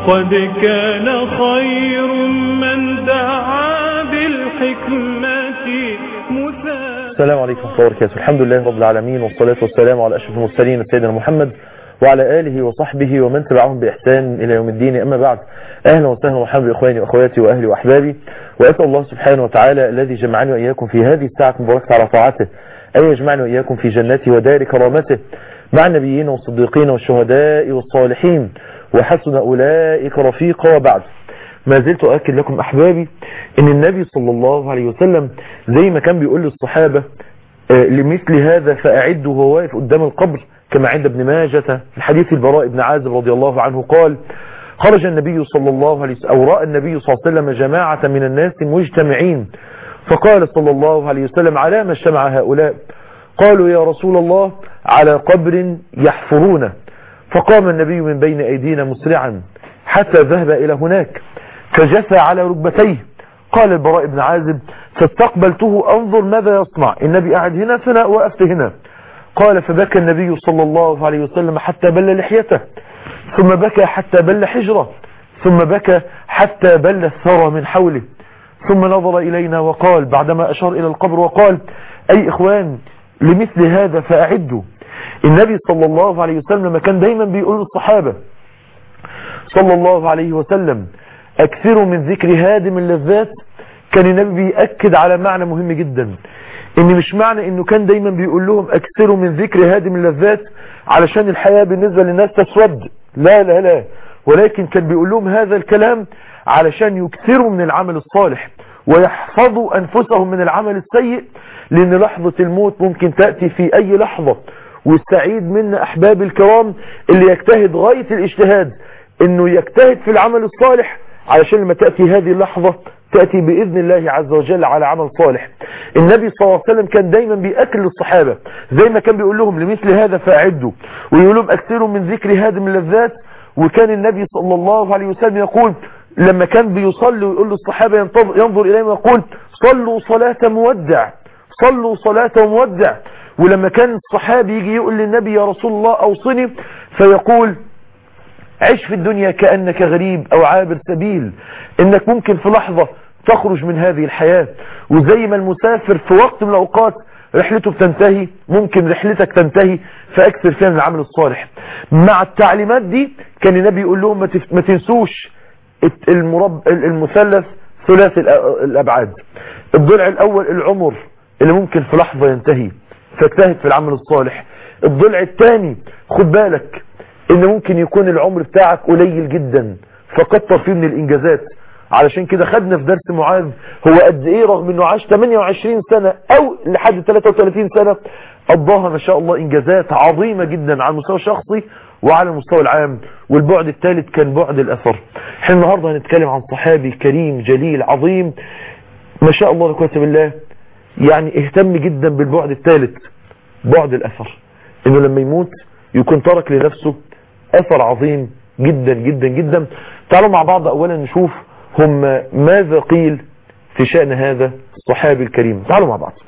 قد كان خير من دعا بالحكمة مثابا السلام عليكم ورحمة الله وبركاته الحمد لله رب العالمين والصلاة والسلام على أشرف المرسلين سيدنا محمد وعلى آله وصحبه ومن تبعهم بإحسان إلى يوم الدين أما بعد أهلا وسهلا ومرحبا بإخواني وأخواتي وأهلي وأحبابي وأسأل الله سبحانه وتعالى الذي جمعني وإياكم في هذه الساعة المباركة على طاعته أن يجمعني وإياكم في جنته ودار كرامته مع النبيين والصديقين والشهداء والصالحين وحسن أولئك رفيقا وبعد ما زلت أؤكد لكم أحبابي أن النبي صلى الله عليه وسلم زي ما كان بيقول للصحابة آه، لمثل هذا فأعدوا وهو واقف قدام القبر كما عند ابن ماجة في حديث البراء بن عازب رضي الله عنه قال خرج النبي صلى الله عليه وسلم أو رأى النبي صلى الله عليه وسلم جماعة من الناس مجتمعين فقال صلى الله عليه وسلم على ما اجتمع هؤلاء قالوا يا رسول الله على قبر يحفرونه فقام النبي من بين أيدينا مسرعا حتى ذهب إلى هناك فجثى على ركبتيه قال البراء بن عازب فاستقبلته أنظر ماذا يصنع النبي قاعد هنا فأنا وقفت هنا قال فبكى النبي صلى الله عليه وسلم حتى بل لحيته ثم بكى حتى بل حجره ثم بكى حتى بل الثرى من حوله ثم نظر إلينا وقال بعدما أشار إلى القبر وقال أي إخوان لمثل هذا فأعدوا النبي صلى الله عليه وسلم لما كان دايما بيقول للصحابة صلى الله عليه وسلم أكثروا من ذكر هادم اللذات كان النبي بيأكد على معنى مهم جدا ان مش معنى انه كان دايما بيقول لهم اكثروا من ذكر هادم اللذات علشان الحياة بالنسبة للناس تسود لا لا لا ولكن كان بيقول لهم هذا الكلام علشان يكثروا من العمل الصالح ويحفظوا انفسهم من العمل السيء لان لحظة الموت ممكن تأتي في اي لحظة والسعيد منا احباب الكرام اللي يجتهد غاية الاجتهاد انه يجتهد في العمل الصالح علشان لما تأتي هذه اللحظة تأتي بإذن الله عز وجل على عمل صالح النبي صلى الله عليه وسلم كان دايما بيأكل للصحابة زي ما كان بيقول لهم لمثل هذا فأعدوا ويقول لهم أكثروا من ذكر هادم اللذات وكان النبي صلى الله عليه وسلم يقول لما كان بيصلي ويقول للصحابة ينتظر- ينظر إليهم ويقول صلوا صلاة مودع صلوا صلاة مودع ولما كان الصحابي يجي يقول للنبي يا رسول الله أوصني فيقول عيش في الدنيا كأنك غريب أو عابر سبيل إنك ممكن في لحظة تخرج من هذه الحياة وزي ما المسافر في وقت من الأوقات رحلته بتنتهي ممكن رحلتك تنتهي فأكثر فيها من العمل الصالح مع التعليمات دي كان النبي يقول لهم ما تف- ما تنسوش الت- المرب المثلث ثلاثي الأ- الأبعاد الضلع الأول العمر اللي ممكن في لحظة ينتهي فاجتهد في العمل الصالح الضلع الثاني خد بالك ان ممكن يكون العمر بتاعك قليل جدا فكتر فيه من الانجازات علشان كده خدنا في درس معاذ هو قد ايه رغم انه عاش 28 سنة او لحد 33 سنة قضاها ما شاء الله انجازات عظيمة جدا على المستوى الشخصي وعلى المستوى العام والبعد الثالث كان بعد الاثر احنا النهاردة هنتكلم عن صحابي كريم جليل عظيم ما شاء الله لا قوه الا بالله يعني اهتم جدا بالبعد الثالث بعد الاثر انه لما يموت يكون ترك لنفسه اثر عظيم جدا جدا جدا تعالوا مع بعض اولا نشوف هم ماذا قيل في شأن هذا الصحابي الكريم تعالوا مع بعض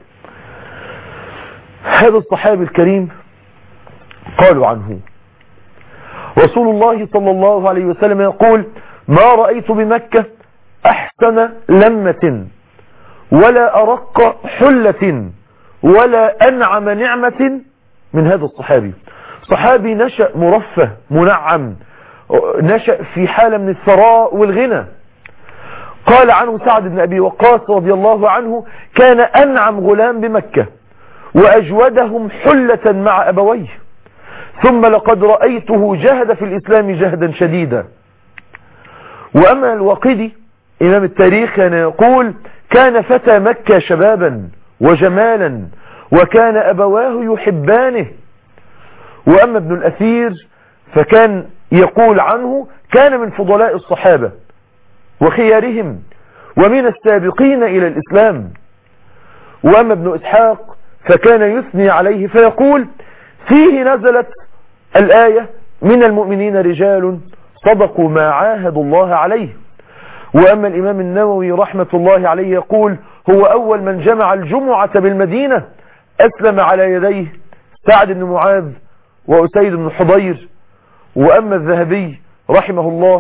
هذا الصحابي الكريم قالوا عنه رسول الله صلى الله عليه وسلم يقول ما رأيت بمكة أحسن لمة ولا أرق حلة ولا أنعم نعمة من هذا الصحابي صحابي نشأ مرفه منعم نشأ في حالة من الثراء والغنى قال عنه سعد بن أبي وقاص رضي الله عنه كان أنعم غلام بمكة وأجودهم حلة مع أبويه ثم لقد رأيته جهد في الإسلام جهدا شديدا وأما الوقدي إمام التاريخ كان يقول كان فتى مكة شبابا وجمالا وكان أبواه يحبانه وأما ابن الأثير فكان يقول عنه كان من فضلاء الصحابة وخيارهم ومن السابقين إلى الإسلام وأما ابن إسحاق فكان يثني عليه فيقول فيه نزلت الآية من المؤمنين رجال صدقوا ما عاهدوا الله عليه وأما الإمام النووي رحمة الله عليه يقول هو أول من جمع الجمعة بالمدينة أسلم على يديه سعد بن معاذ وأسيد بن حضير وأما الذهبي رحمه الله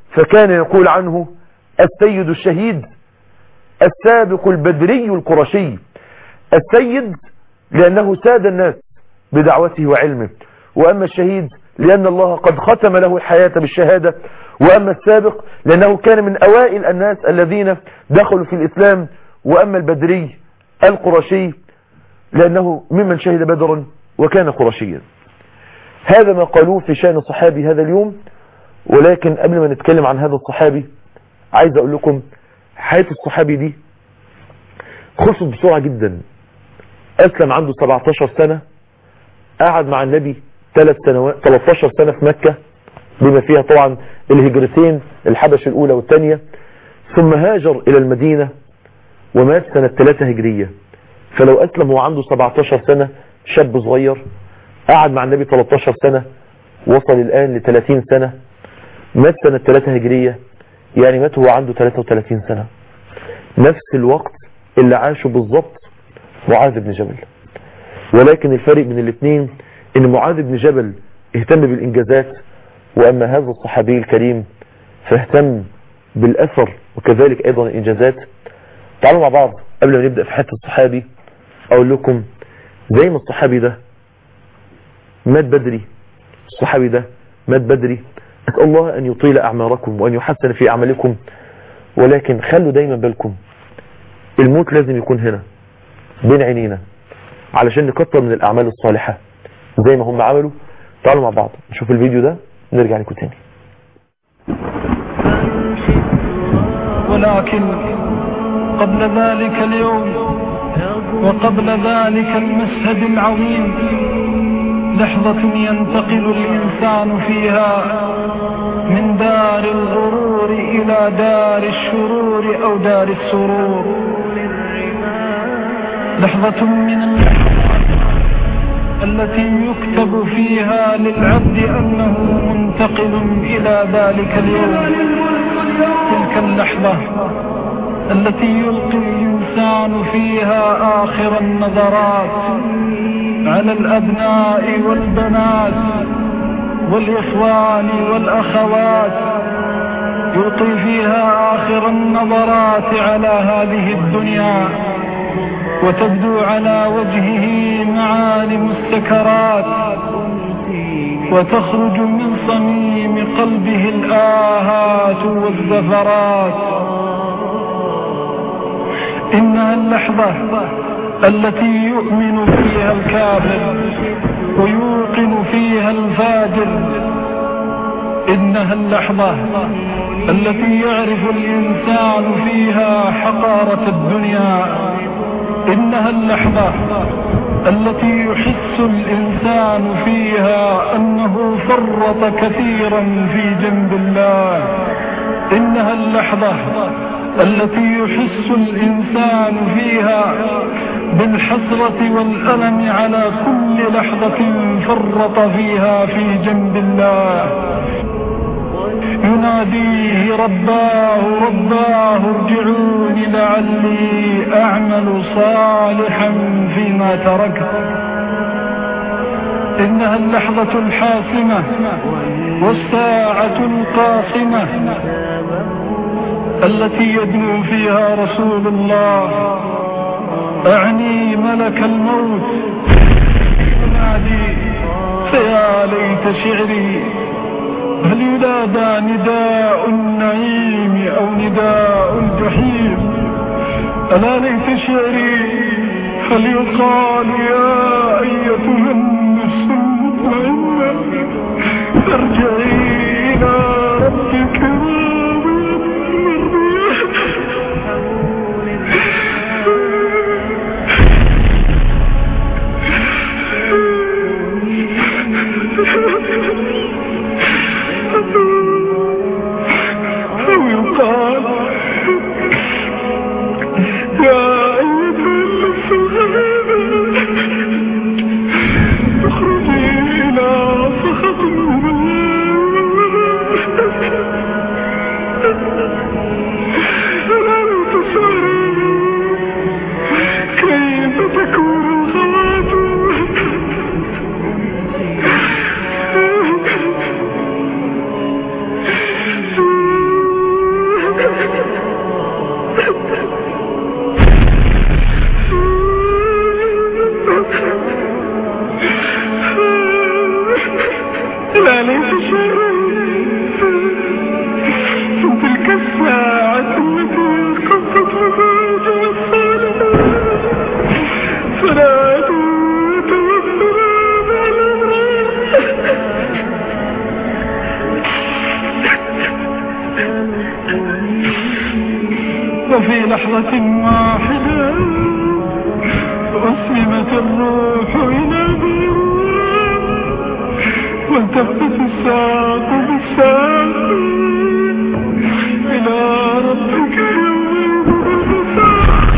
فكان يقول عنه السيد الشهيد السابق البدري القرشي السيد لأنه ساد الناس بدعوته وعلمه وأما الشهيد لأن الله قد ختم له الحياة بالشهادة وأما السابق لأنه كان من أوائل الناس الذين دخلوا في الإسلام وأما البدري القرشي لأنه ممن شهد بدرا وكان قرشيا هذا ما قالوه في شأن صحابي هذا اليوم ولكن قبل ما نتكلم عن هذا الصحابي عايز أقول لكم حياة الصحابي دي خلصت بسرعة جدا أسلم عنده 17 سنة قعد مع النبي 3 سنوات 13 سنة في مكة بما فيها طبعا الهجرتين الحبش الأولى والثانية ثم هاجر إلى المدينة ومات سنة 3 هجرية فلو أسلم وهو عنده 17 سنة شاب صغير قعد مع النبي 13 سنة وصل الآن ل 30 سنة مات سنة 3 هجرية يعني مات وهو عنده 33 سنة نفس الوقت اللي عاشه بالظبط معاذ بن جبل ولكن الفرق بين الاثنين ان معاذ بن جبل اهتم بالانجازات واما هذا الصحابي الكريم فاهتم بالاثر وكذلك ايضا الانجازات تعالوا مع بعض قبل ما نبدأ في حته الصحابي اقول لكم زي ما الصحابي ده مات بدري الصحابي ده مات بدري اسال الله ان يطيل اعماركم وان يحسن في اعمالكم ولكن خلوا دايما بالكم الموت لازم يكون هنا بين عينينا علشان نكتر من الاعمال الصالحة زي ما هم عملوا تعالوا مع بعض نشوف الفيديو ده نرجع لكم تاني ولكن قبل ذلك اليوم وقبل ذلك المشهد العظيم لحظة ينتقل الإنسان فيها من دار الغرور إلى دار الشرور أو دار السرور لحظة من اللحظات التي يكتب فيها للعبد أنه منتقل إلى ذلك اليوم تلك اللحظة التي يلقي الإنسان فيها آخر النظرات على الأبناء والبنات والإخوان والأخوات يلقي فيها آخر النظرات على هذه الدنيا وتبدو على وجهه معالم السكرات وتخرج من صميم قلبه الآهات والزفرات إنها اللحظة التي يؤمن فيها الكافر ويوقن فيها الفاجر إنها اللحظة التي يعرف الإنسان فيها حقارة الدنيا إنها اللحظة التي يحس الإنسان فيها أنه فرط كثيرا في جنب الله إنها اللحظة التي يحس الإنسان فيها بالحسرة والألم على كل لحظة فرط فيها في جنب الله يناديه رباه رباه ارجعوني لعلي أعمل صالحا فيما تركت إنها اللحظة الحاسمة والساعة القاصمة التي يدنو فيها رسول الله أعني ملك الموت ينادي فيا ليت شعري هل ينادى نداء النعيم أو نداء الجحيم ألا ليت شعري هل يقال يا أيتها النفس المطمئنة ارجعي إلى ربك أو يقال يا أيتها النفس الغريبة اخرجي إلى سخط من الله لا ليس شرا في تلك الساعة التي قصت مفاجع الصالحات فلا توفنا مع وفي لحظة واحدة أسلمت الروح إلى بيروت والتفت الساق بالساق إلى ربك يومئذ المساق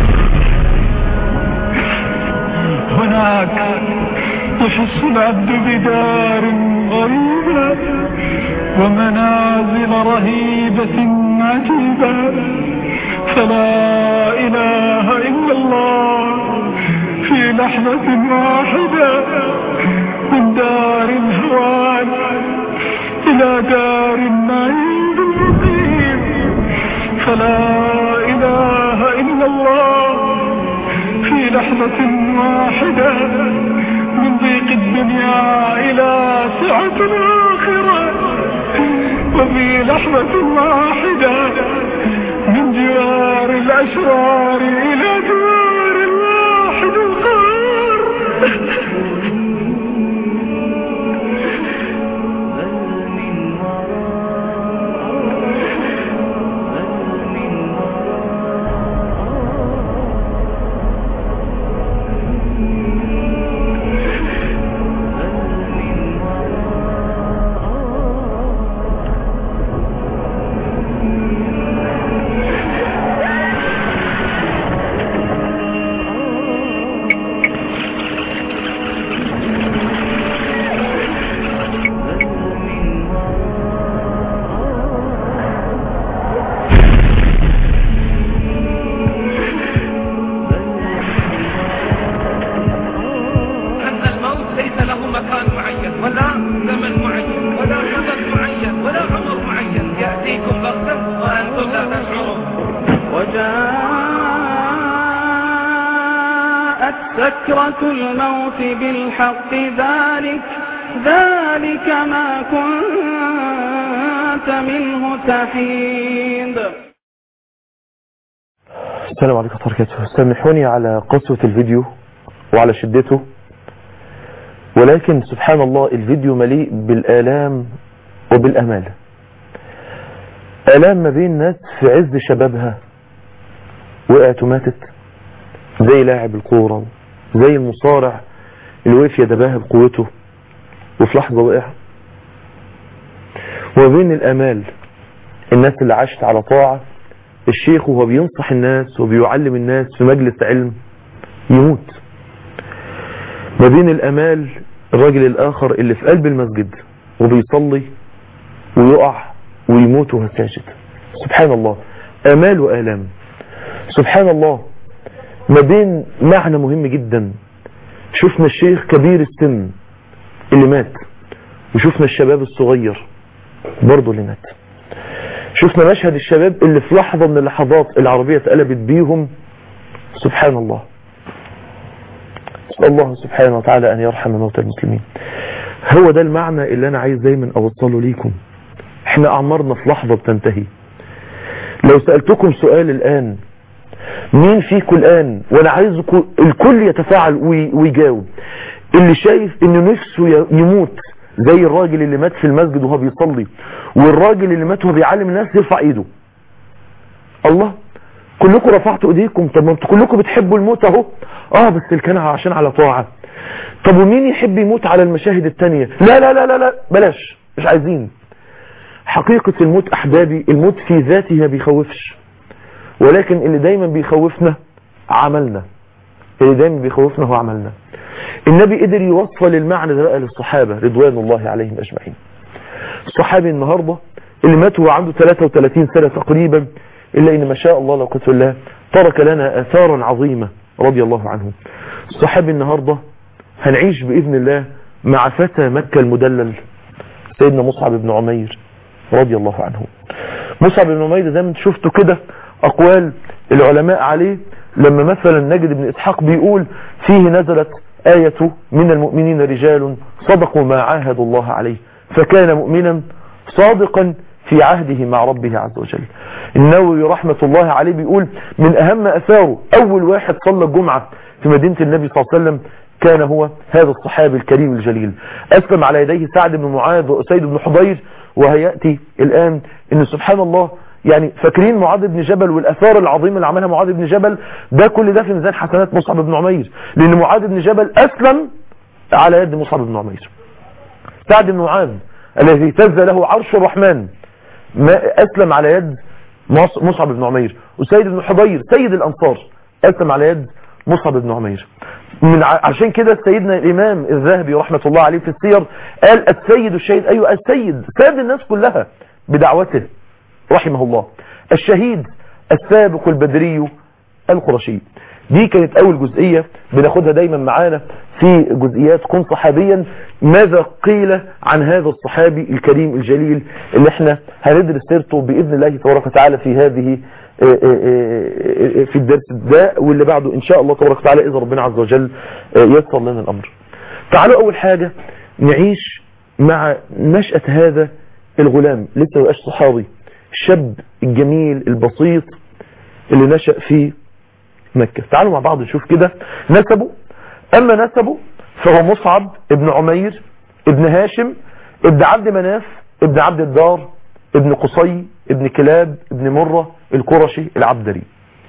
هناك يحس العبد بدار غريبة ومنازل رهيبة عجيبة فلا إله إلا الله في لحظة واحدة من دار الهوان إلى دار النعيم المقيم فلا إله إلا الله في لحظة واحدة من ضيق الدنيا إلى سعة الآخرة وفي لحظة واحدة من جوار الأشرار إلى جوار الواحد القهار أن الموت ليس له مكان معين ولا زمن معين ولا سبب معين ولا عمر معين يأتيكم بغتة وأنتم لا تشعرون وجاءت سكرة الموت بالحق ذلك ذلك ما كنت منه تحيد السلام عليكم ورحمة الله وبركاته سامحوني على قسوة الفيديو وعلى شدته ولكن سبحان الله الفيديو مليء بالآلام وبالأمال آلام ما بين ناس في عز شبابها وقعت وماتت زي لاعب الكورة زي المصارع اللي وقف يدباها بقوته وفي لحظة وقع وما بين الآمال الناس اللي عاشت على طاعة الشيخ وهو بينصح الناس وبيعلم الناس في مجلس علم يموت ما بين الأمال الراجل الآخر اللي في قلب المسجد وبيصلي ويقع ويموت وهو ساجد سبحان الله آمال وآلام سبحان الله ما بين معنى مهم جدا شفنا الشيخ كبير السن اللي مات وشفنا الشباب الصغير برضه اللي مات شفنا مشهد الشباب اللي في لحظة من اللحظات العربية اتقلبت بيهم سبحان الله نسأل الله سبحانه وتعالى أن يرحم موتى المسلمين هو ده المعنى اللي أنا عايز دايما أوصله ليكم احنا أعمارنا في لحظة بتنتهي لو سألتكم سؤال الآن مين فيكم الآن وأنا عايزكم الكل يتفاعل وي- ويجاوب اللي شايف إنه نفسه ي- يموت زي الراجل اللي مات في المسجد وهو بيصلي والراجل اللي مات وهو بيعلم الناس يرفع ايده الله كلكم رفعتوا ايديكم طب ما انتوا كلكم بتحبوا الموت اهو اه بس اللي كان عشان على طاعة طب ومين يحب يموت على المشاهد التانية لا لا لا لا لا بلاش مش عايزين حقيقة الموت احبابي الموت في ذاته ما بيخوفش ولكن اللي دايما بيخوفنا عملنا اللي دايما بيخوفنا هو عملنا النبي قدر يوصل المعنى ده بقى للصحابة رضوان الله عليهم اجمعين الصحابي النهاردة اللي مات وهو عنده 33 سنة تقريبا إلا إن ما شاء الله لو قلت الله ترك لنا آثارا عظيمة رضي الله عنه الصحابي النهاردة هنعيش بإذن الله مع فتى مكة المدلل سيدنا مصعب بن عمير رضي الله عنه مصعب بن عمير زي ما انتم شفتوا كده أقوال العلماء عليه لما مثلا نجد بن إسحاق بيقول فيه نزلت آية من المؤمنين رجال صدقوا ما عاهدوا الله عليه فكان مؤمنا صادقا في عهده مع ربه عز وجل النووي رحمة الله عليه بيقول من أهم أثاره أول واحد صلى الجمعة في مدينة النبي صلى الله عليه وسلم كان هو هذا الصحابي الكريم الجليل أسلم على يديه سعد بن معاذ وأسيد بن حضير وهيأتي الآن أن سبحان الله يعني فاكرين معاذ بن جبل والأثار العظيمة اللي عملها معاذ بن جبل ده كل ده في ميزان حسنات مصعب بن عمير لأن معاذ بن جبل أسلم على يد مصعب بن عمير سعد بن معاذ الذي اهتز له عرش الرحمن ما أسلم على يد مصعب بن عمير وسيد بن حضير سيد الأنصار أسلم على يد مصعب بن عمير من عشان كده سيدنا الإمام الذهبي رحمة الله عليه في السير قال السيد الشهيد أيوة السيد سيد الناس كلها بدعوته رحمه الله الشهيد السابق البدري القرشي دي كانت أول جزئية بناخدها دايما معانا في جزئيات كن صحابيا ماذا قيل عن هذا الصحابي الكريم الجليل اللي احنا هندرس سيرته بإذن الله تبارك وتعالى في هذه في الدرس ده واللي بعده إن شاء الله تبارك وتعالى إذا ربنا عز وجل يسر لنا الأمر تعالوا أول حاجة نعيش مع نشأة هذا الغلام لسه مبقاش صحابي الشاب الجميل البسيط اللي نشأ في مكة تعالوا مع بعض نشوف كده نسبه أما نسبه فهو مصعب ابن عمير ابن هاشم ابن عبد مناف ابن عبد الدار ابن قصي ابن كلاب ابن مرة القرشي العبدري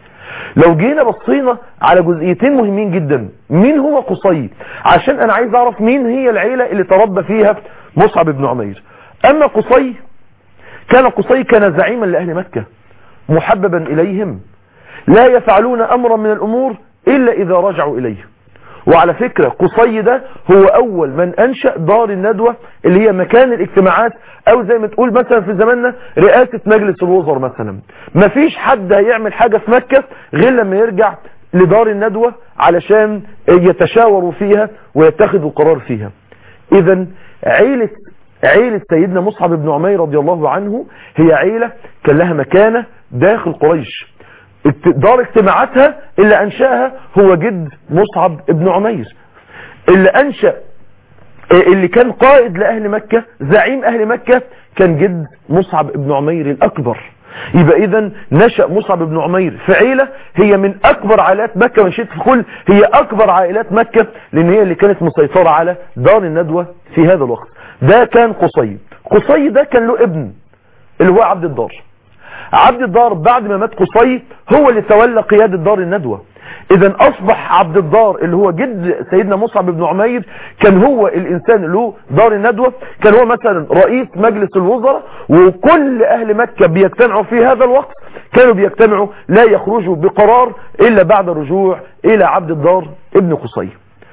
لو جينا بصينا على جزئيتين مهمين جدا مين هو قصي عشان انا عايز اعرف مين هي العيلة اللي تربى فيها مصعب بن عمير اما قصي كان قصي كان زعيما لأهل مكة محببا إليهم لا يفعلون أمرا من الأمور إلا إذا رجعوا إليه وعلى فكرة قصي ده هو أول من أنشأ دار الندوة اللي هي مكان الاجتماعات أو زي ما تقول مثلا في زماننا رئاسة مجلس الوزراء مثلا مفيش حد هيعمل حاجة في مكة غير لما يرجع لدار الندوة علشان يتشاوروا فيها ويتخذوا قرار فيها إذا عيلة عيلة سيدنا مصعب بن عمير رضي الله عنه هي عيلة كان لها مكانة داخل قريش دار اجتماعاتها اللي أنشأها هو جد مصعب بن عمير اللي أنشأ اللي كان قائد لأهل مكة زعيم أهل مكة كان جد مصعب بن عمير الأكبر يبقى إذا نشأ مصعب بن عمير في عيلة هي من أكبر عائلات مكة من شئت في كل هي أكبر عائلات مكة لأن هي اللي كانت مسيطرة على دار الندوة في هذا الوقت ده كان قصي قصي ده كان له ابن اللي هو عبد الدار عبد الدار بعد ما مات قصي هو اللي تولى قيادة دار الندوة اذا اصبح عبد الدار اللي هو جد سيدنا مصعب بن عمير كان هو الانسان اللي هو دار الندوة كان هو مثلا رئيس مجلس الوزراء وكل اهل مكة بيجتمعوا في هذا الوقت كانوا بيجتمعوا لا يخرجوا بقرار الا بعد الرجوع الى عبد الدار ابن قصي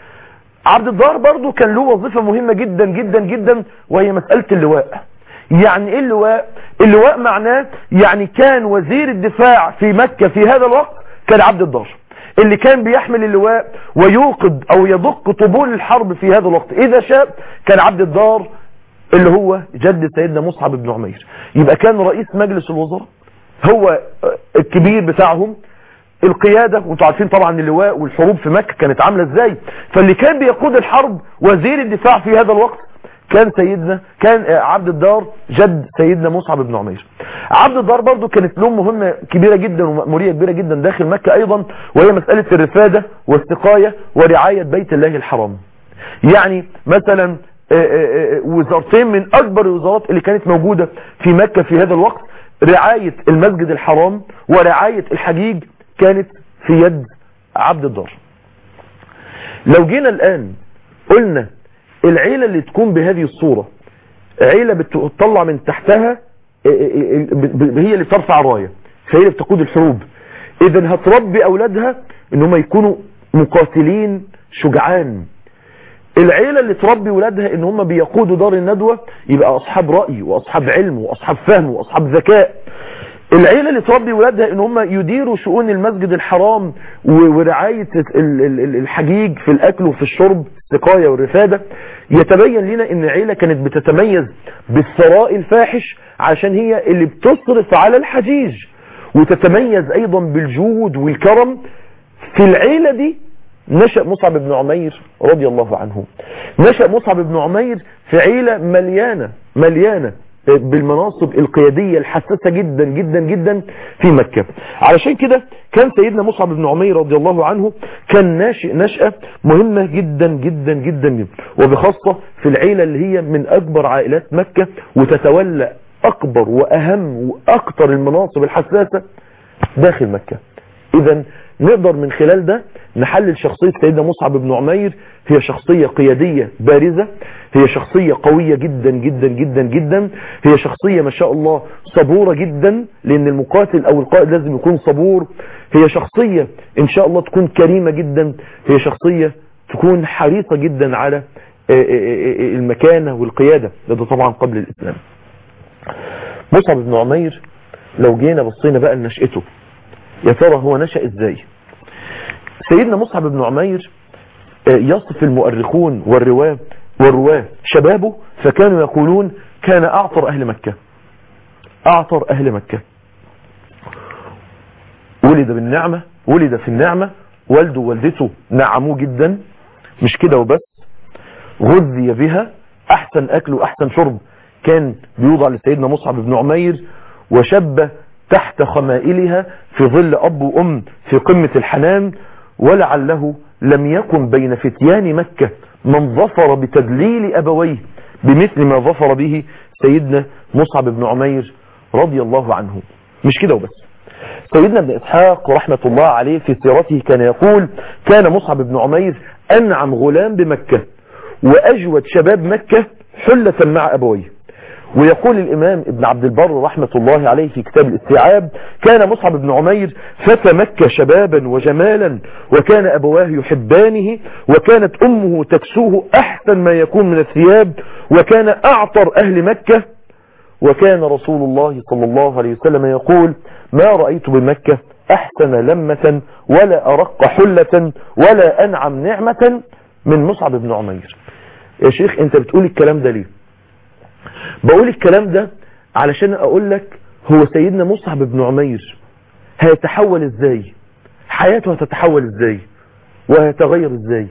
عبد الدار برضو كان له وظيفة مهمة جدا جدا جدا وهي مسألة اللواء يعني ايه اللواء اللواء معناه يعني كان وزير الدفاع في مكة في هذا الوقت كان عبد الدار اللي كان بيحمل اللواء ويوقد او يدق طبول الحرب في هذا الوقت اذا شاء كان عبد الدار اللي هو جد سيدنا مصعب بن عمير يبقى كان رئيس مجلس الوزراء هو الكبير بتاعهم القيادة وانتوا عارفين طبعا اللواء والحروب في مكة كانت عاملة ازاي فاللي كان بيقود الحرب وزير الدفاع في هذا الوقت كان سيدنا كان عبد الدار جد سيدنا مصعب بن عمير عبد الدار برضو كانت له مهمة كبيرة جدا ومأمورية كبيرة جدا داخل مكة ايضا وهي مسألة الرفادة والسقاية ورعاية بيت الله الحرام يعني مثلا وزارتين من اكبر الوزارات اللي كانت موجودة في مكة في هذا الوقت رعاية المسجد الحرام ورعاية الحجيج كانت في يد عبد الدار لو جينا الآن قلنا العيلة اللي تكون بهذه الصورة عيلة بتطلع من تحتها هي اللي بترفع راية فهي اللي بتقود الحروب اذا هتربي اولادها ان هم يكونوا مقاتلين شجعان العيلة اللي تربي ولادها ان هم بيقودوا دار الندوة يبقى اصحاب رأي واصحاب علم واصحاب فهم واصحاب ذكاء العيلة اللي تربي ولادها ان هم يديروا شؤون المسجد الحرام ورعاية الحجيج في الاكل وفي الشرب السقاية والرفادة يتبين لنا ان العيلة كانت بتتميز بالثراء الفاحش عشان هي اللي بتصرف على الحجيج وتتميز ايضا بالجود والكرم في العيلة دي نشأ مصعب بن عمير رضي الله عنه نشأ مصعب بن عمير في عيلة مليانة مليانة بالمناصب القيادية الحساسة جدا جدا جدا في مكة علشان كده كان سيدنا مصعب بن عمير رضي الله عنه كان ناشئ نشأة مهمة جدا جدا جدا جدا وبخاصة في العيلة اللي هي من أكبر عائلات مكة وتتولى أكبر وأهم وأكثر المناصب الحساسة داخل مكة إذا نقدر من خلال ده نحلل شخصية سيدنا مصعب بن عمير هي شخصية قيادية بارزة هي شخصية قوية جدا جدا جدا جدا هي شخصية ما شاء الله صبورة جدا لأن المقاتل أو القائد لازم يكون صبور هي شخصية إن شاء الله تكون كريمة جدا هي شخصية تكون حريصة جدا على المكانة والقيادة ده طبعا قبل الإسلام مصعب بن عمير لو جينا بصينا بقى لنشأته يا ترى هو نشأ ازاي سيدنا مصعب بن عمير يصف المؤرخون والرواه والرواه شبابه فكانوا يقولون كان اعطر اهل مكة اعطر اهل مكة ولد بالنعمة ولد في النعمة والده ووالدته نعموه جدا مش كده وبس غذي بها احسن اكل واحسن شرب كان بيوضع لسيدنا مصعب بن عمير وشب تحت خمائلها في ظل أب وأم في قمة الحنان ولعله لم يكن بين فتيان مكة من ظفر بتدليل أبويه بمثل ما ظفر به سيدنا مصعب بن عمير رضي الله عنه مش كده وبس سيدنا ابن إسحاق رحمة الله عليه في سيرته كان يقول كان مصعب بن عمير أنعم غلام بمكة وأجود شباب مكة حلة مع أبويه ويقول الإمام ابن عبد البر رحمة الله عليه في كتاب الاستيعاب كان مصعب بن عمير فتى مكة شبابا وجمالا وكان أبواه يحبانه وكانت أمه تكسوه أحسن ما يكون من الثياب وكان أعطر أهل مكة وكان رسول الله صلى الله عليه وسلم يقول ما رأيت بمكة أحسن لمة ولا أرق حلة ولا أنعم نعمة من مصعب بن عمير يا شيخ انت بتقول الكلام ده ليه بقول الكلام ده علشان اقول لك هو سيدنا مصعب بن عمير هيتحول ازاي حياته هتتحول ازاي وهيتغير ازاي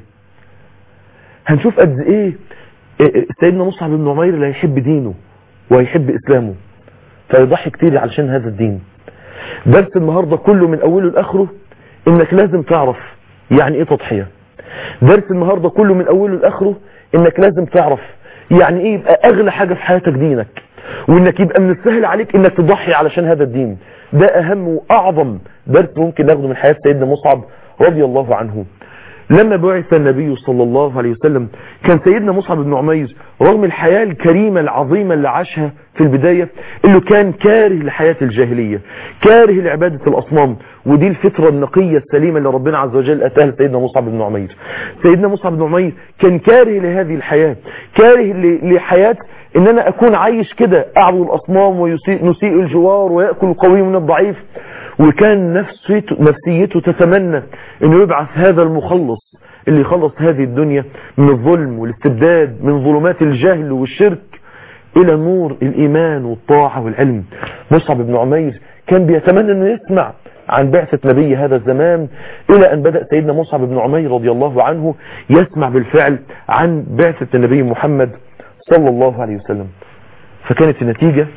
هنشوف قد ايه سيدنا مصعب بن عمير اللي هيحب دينه وهيحب اسلامه فيضحي كتير علشان هذا الدين درس النهاردة كله من اوله لاخره انك لازم تعرف يعني ايه تضحية درس النهاردة كله من اوله لاخره انك لازم تعرف يعني ايه يبقى اغلى حاجة في حياتك دينك وانك يبقى من السهل عليك انك تضحي علشان هذا الدين ده اهم واعظم درس ممكن ناخده من حياة سيدنا مصعب رضي الله عنه لما بعث النبي صلى الله عليه وسلم كان سيدنا مصعب بن عمير رغم الحياة الكريمة العظيمة اللي عاشها في البداية اللي كان كاره لحياة الجاهلية كاره لعبادة الأصنام ودي الفطرة النقية السليمة اللي ربنا عز وجل أتاها سيدنا مصعب بن عمير سيدنا مصعب بن عمير كان كاره لهذه الحياة كاره لحياة ان انا اكون عايش كده اعبد الاصنام ونسيء الجوار ويأكل القوي من الضعيف وكان نفسيته, نفسيته تتمنى انه يبعث هذا المخلص اللي يخلص هذه الدنيا من الظلم والاستبداد من ظلمات الجهل والشرك الى نور الايمان والطاعة والعلم مصعب بن عمير كان بيتمنى انه يسمع عن بعثة نبي هذا الزمان الى ان بدأ سيدنا مصعب بن عمير رضي الله عنه يسمع بالفعل عن بعثة النبي محمد صلى الله عليه وسلم فكانت النتيجة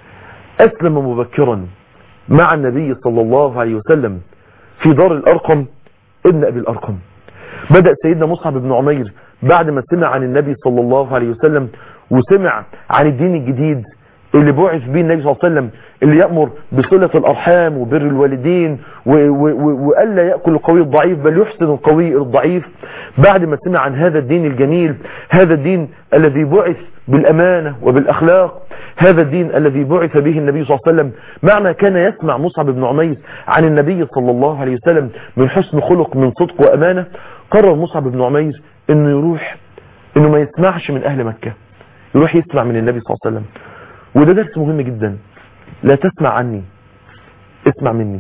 اسلم مبكرا مع النبي صلى الله عليه وسلم في دار الأرقم ابن أبي الأرقم بدأ سيدنا مصعب بن عمير بعد ما سمع عن النبي صلى الله عليه وسلم وسمع عن الدين الجديد اللي بعث به النبي صلى الله عليه وسلم اللي يأمر بصلة الأرحام وبر الوالدين وألا يأكل القوي الضعيف بل يحسن القوي الضعيف بعد ما سمع عن هذا الدين الجميل هذا الدين الذي بعث بالأمانة وبالأخلاق هذا الدين الذي بعث به النبي صلى الله عليه وسلم معنى كان يسمع مصعب بن عمير عن النبي صلى الله عليه وسلم من حسن خلق من صدق وأمانة قرر مصعب بن عمير انه يروح انه ما يسمعش من اهل مكة يروح يسمع من النبي صلى الله عليه وسلم وده درس مهم جدا لا تسمع عني اسمع مني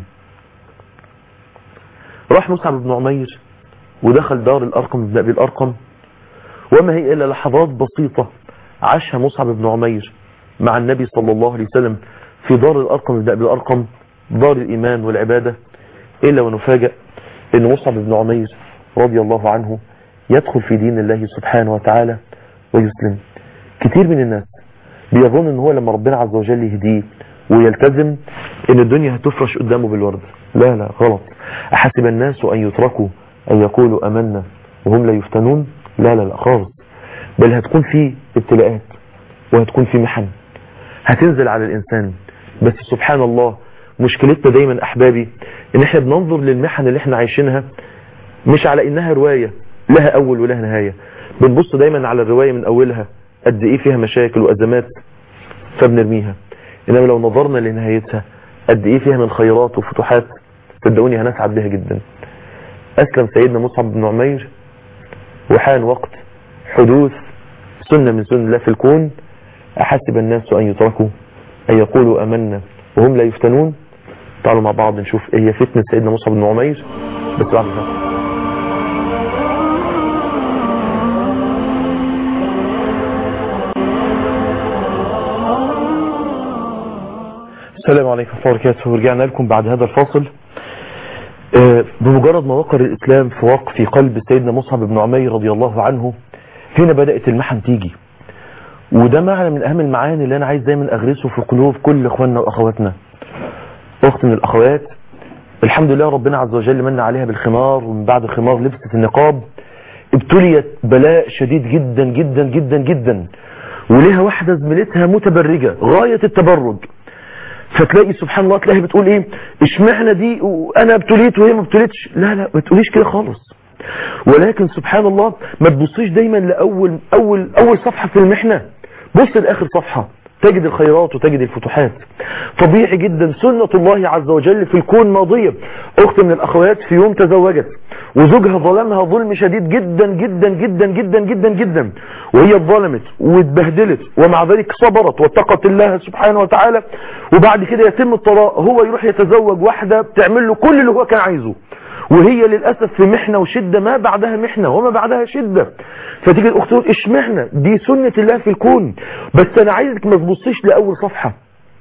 راح مصعب بن عمير ودخل دار الأرقم بن أبي الأرقم وما هي إلا لحظات بسيطة عاشها مصعب بن عمير مع النبي صلى الله عليه وسلم في دار الأرقم بن أبي الأرقم دار الإيمان والعبادة إلا ونفاجأ أن مصعب بن عمير رضي الله عنه يدخل في دين الله سبحانه وتعالى ويسلم كتير من الناس بيظن ان هو لما ربنا عز وجل يهديه ويلتزم ان الدنيا هتفرش قدامه بالورد لا لا غلط احسب الناس ان يتركوا ان يقولوا امنا وهم لا يفتنون لا لا لا خالص بل هتكون في ابتلاءات وهتكون في محن هتنزل على الانسان بس سبحان الله مشكلتنا دايما احبابي ان احنا بننظر للمحن اللي احنا عايشينها مش على انها رواية لها اول ولها نهاية بنبص دايما على الرواية من اولها قد ايه فيها مشاكل وازمات فبنرميها انما لو نظرنا لنهايتها قد ايه فيها من خيرات وفتوحات صدقوني هنسعد بها جدا اسلم سيدنا مصعب بن عمير وحان وقت حدوث سنة من سنن الله في الكون احسب الناس ان يتركوا ان يقولوا امنا وهم لا يفتنون تعالوا مع بعض نشوف ايه هي فتنة سيدنا مصعب بن عمير بس بعد ذلك السلام عليكم ورحمة الله وبركاته ورجعنا لكم بعد هذا الفاصل آه، بمجرد ما وقر الإسلام في وقف في قلب سيدنا مصعب بن عمير رضي الله عنه هنا بدأت المحن تيجي وده معنى من أهم المعاني اللي أنا عايز دايما أغرسه في قلوب كل إخواننا وأخواتنا أخت من الأخوات الحمد لله ربنا عز وجل من عليها بالخمار ومن بعد الخمار لبست النقاب ابتليت بلاء شديد جدا جدا جدا جدا وليها واحدة زميلتها متبرجة غاية التبرج فتلاقي سبحان الله تلاقي بتقول ايه اشمعنى دي وانا ابتليت وهي ما ابتليتش لا لا ما تقوليش كده خالص ولكن سبحان الله ما تبصيش دايما لاول اول اول صفحه في المحنه بص لاخر صفحه تجد الخيرات وتجد الفتوحات طبيعي جدا سنة الله عز وجل في الكون ماضية اخت من الاخوات في يوم تزوجت وزوجها ظلمها ظلم شديد جدا جدا جدا جدا جدا جدا وهي اتظلمت واتبهدلت ومع ذلك صبرت واتقت الله سبحانه وتعالى وبعد كده يتم الطلاق هو يروح يتزوج واحدة بتعمل له كل اللي هو كان عايزه وهي للأسف في محنة وشدة ما بعدها محنة وما بعدها شدة فتيجي الأخت تقول اشمعنى دي سنة الله في الكون بس أنا عايزك ما تبصيش لأول صفحة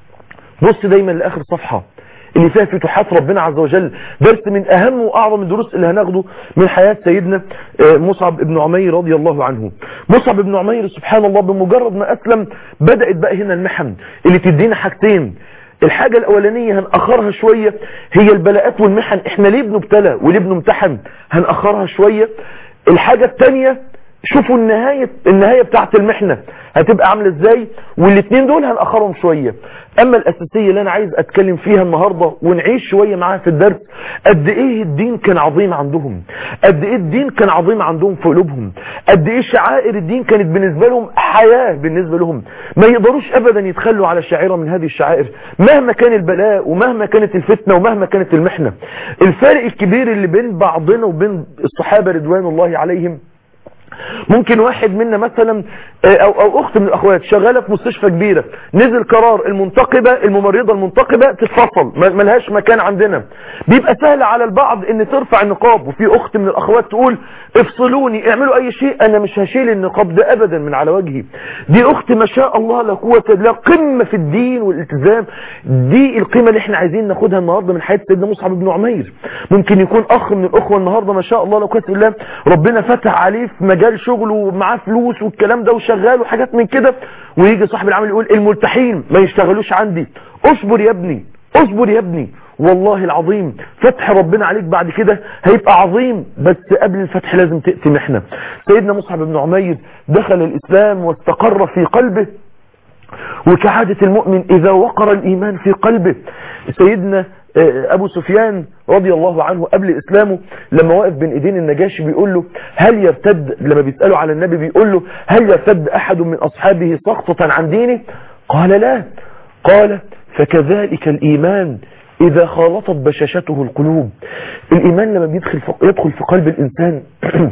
بص دايما لآخر صفحة اللي فيها فتوحات ربنا عز وجل درس من أهم وأعظم الدروس اللي هناخده من حياة سيدنا مصعب بن عمير رضي الله عنه مصعب بن عمير سبحان الله بمجرد ما أسلم بدأت بقى هنا المحن اللي تدينا حاجتين الحاجة الأولانية هنأخرها شوية هي البلاءات والمحن احنا ليه بنبتلى وليه بنمتحن هنأخرها شوية الحاجة التانية شوفوا النهاية النهاية بتاعت المحنة هتبقى عاملة ازاي والاثنين دول هنأخرهم شوية اما الاساسية اللي انا عايز اتكلم فيها النهاردة ونعيش شوية معاها في الدرس قد ايه الدين كان عظيم عندهم قد ايه الدين كان عظيم عندهم في قلوبهم قد ايه شعائر الدين كانت بالنسبة لهم حياة بالنسبة لهم ما يقدروش ابدا يتخلوا على شعيرة من هذه الشعائر مهما كان البلاء ومهما كانت الفتنة ومهما كانت المحنة الفارق الكبير اللي بين بعضنا وبين الصحابة رضوان الله عليهم ممكن واحد منا مثلا او, أو اخت من الاخوات شغالة في مستشفى كبيرة نزل قرار المنتقبة الممرضة المنتقبة تتفصل ملهاش مكان عندنا بيبقى سهل على البعض ان ترفع النقاب وفي اخت من الاخوات تقول افصلوني اعملوا اي شيء انا مش هشيل النقاب ده ابدا من على وجهي دي اخت ما شاء الله لا قوة الا قمة في الدين والالتزام دي القيمة اللي احنا عايزين ناخدها النهاردة من حياة سيدنا مصعب بن عمير ممكن يكون اخ من الاخوة النهاردة ما شاء الله لو كانت الله ربنا فتح عليه في مجال شغله ومعاه فلوس والكلام ده وشغال وحاجات من كده ويجي صاحب العمل يقول الملتحين ما يشتغلوش عندي اصبر يا ابني اصبر يا ابني والله العظيم فتح ربنا عليك بعد كده هيبقى عظيم بس قبل الفتح لازم تأتي محنة سيدنا مصعب بن عمير دخل الإسلام واستقر في قلبه وكعادة المؤمن إذا وقر الإيمان في قلبه سيدنا ابو سفيان رضي الله عنه قبل اسلامه لما واقف بين ايدين النجاشي بيقول له هل يرتد لما بيسأله على النبي بيقول له هل يرتد احد من اصحابه سقطة عن دينه قال لا قال فكذلك الايمان اذا خالطت بشاشته القلوب الايمان لما بيدخل في يدخل في قلب الانسان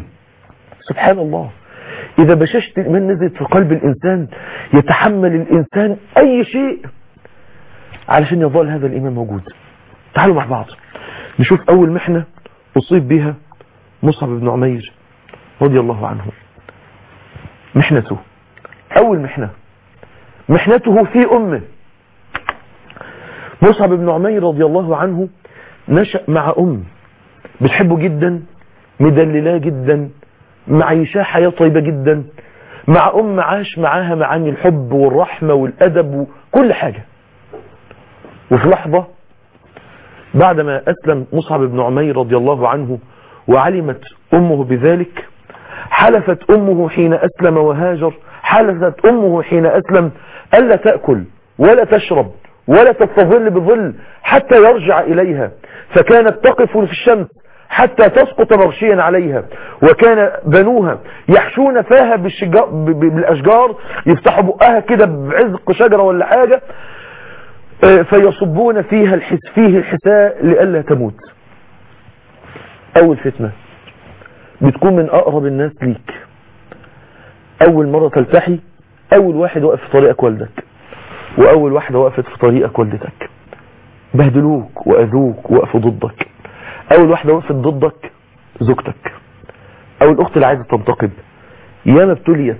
سبحان الله اذا بشاشة الايمان نزلت في قلب الانسان يتحمل الانسان اي شيء علشان يظل هذا الايمان موجود تعالوا مع بعض نشوف اول محنة اصيب بها مصعب بن عمير رضي الله عنه محنته اول محنة محنته في امه مصعب بن عمير رضي الله عنه نشأ مع ام بتحبه جدا مدللاه جدا معيشاه حياة طيبة جدا مع أم عاش معاها معاني الحب والرحمة والأدب وكل حاجة وفي لحظة بعدما أسلم مصعب بن عمير رضي الله عنه وعلمت أمه بذلك حلفت أمه حين أسلم وهاجر حلفت أمه حين أسلم ألا تأكل ولا تشرب ولا تستظل بظل حتى يرجع إليها فكانت تقف في الشمس حتى تسقط مغشيا عليها وكان بنوها يحشون فاها بالشجار بالأشجار يفتحوا بقها كده بعزق شجرة ولا حاجة فيصبون فيها الحس فيه الحساء لئلا تموت أول فتنة بتكون من أقرب الناس ليك أول مرة تلتحي أول واحد وقف في طريقك والدك وأول واحدة وقفت في طريقك والدتك بهدلوك وأذوك وقفوا ضدك أول واحدة وقفت ضدك زوجتك أو الأخت اللي عايزة تنتقد ياما ابتليت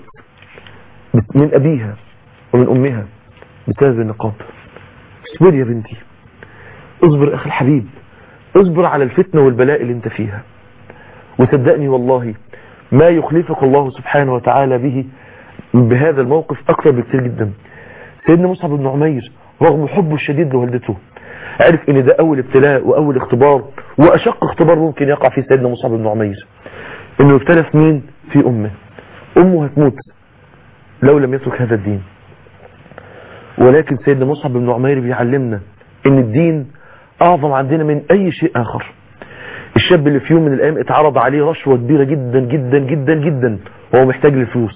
من أبيها ومن أمها بسبب النقاب اصبر يا بنتي اصبر أخي الحبيب اصبر على الفتنة والبلاء اللي انت فيها وصدقني والله ما يخلفك الله سبحانه وتعالى به بهذا الموقف أكثر بكثير جدا سيدنا مصعب بن عمير رغم حبه الشديد لوالدته عرف ان ده اول ابتلاء واول اختبار واشق اختبار ممكن يقع في سيدنا مصعب بن عمير انه ابتلى في مين في امه امه هتموت لو لم يترك هذا الدين ولكن سيدنا مصعب بن عمير بيعلمنا ان الدين اعظم عندنا من اي شيء اخر الشاب اللي في يوم من الايام اتعرض عليه رشوة كبيرة جدا جدا جدا جدا وهو محتاج للفلوس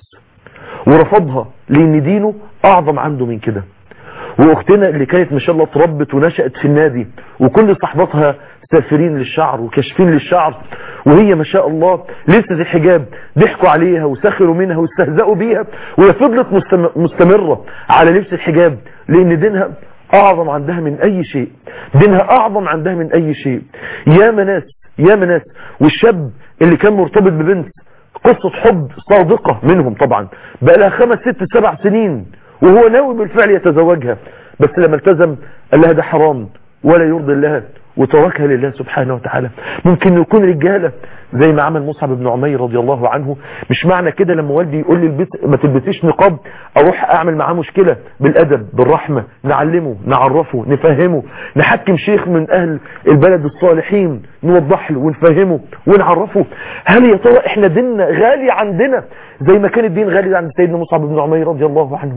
ورفضها لان دينه اعظم عنده من كده واختنا اللي كانت ما شاء الله اتربت ونشأت في النادي وكل صحباتها سافرين للشعر وكاشفين للشعر وهي ما شاء الله لسه الحجاب ضحكوا عليها وسخروا منها واستهزأوا بيها وهي فضلت مستمرة على لبس الحجاب لان دينها اعظم عندها من اي شيء دينها اعظم عندها من اي شيء يا مناس يا مناس والشاب اللي كان مرتبط ببنت قصة حب صادقة منهم طبعا بقى لها خمس ست سبع سنين وهو ناوي بالفعل يتزوجها بس لما التزم قال لها ده حرام ولا يرضي الله وتركها لله سبحانه وتعالى ممكن يكون رجالة زي ما عمل مصعب بن عمير رضي الله عنه مش معنى كده لما والدي يقول لي البس ما تلبسيش نقاب اروح اعمل معاه مشكلة بالادب بالرحمة نعلمه نعرفه نفهمه نحكم شيخ من اهل البلد الصالحين نوضح له ونفهمه ونعرفه هل يا ترى احنا ديننا غالي عندنا زي ما كان الدين غالي عند سيدنا مصعب بن عمير رضي الله عنه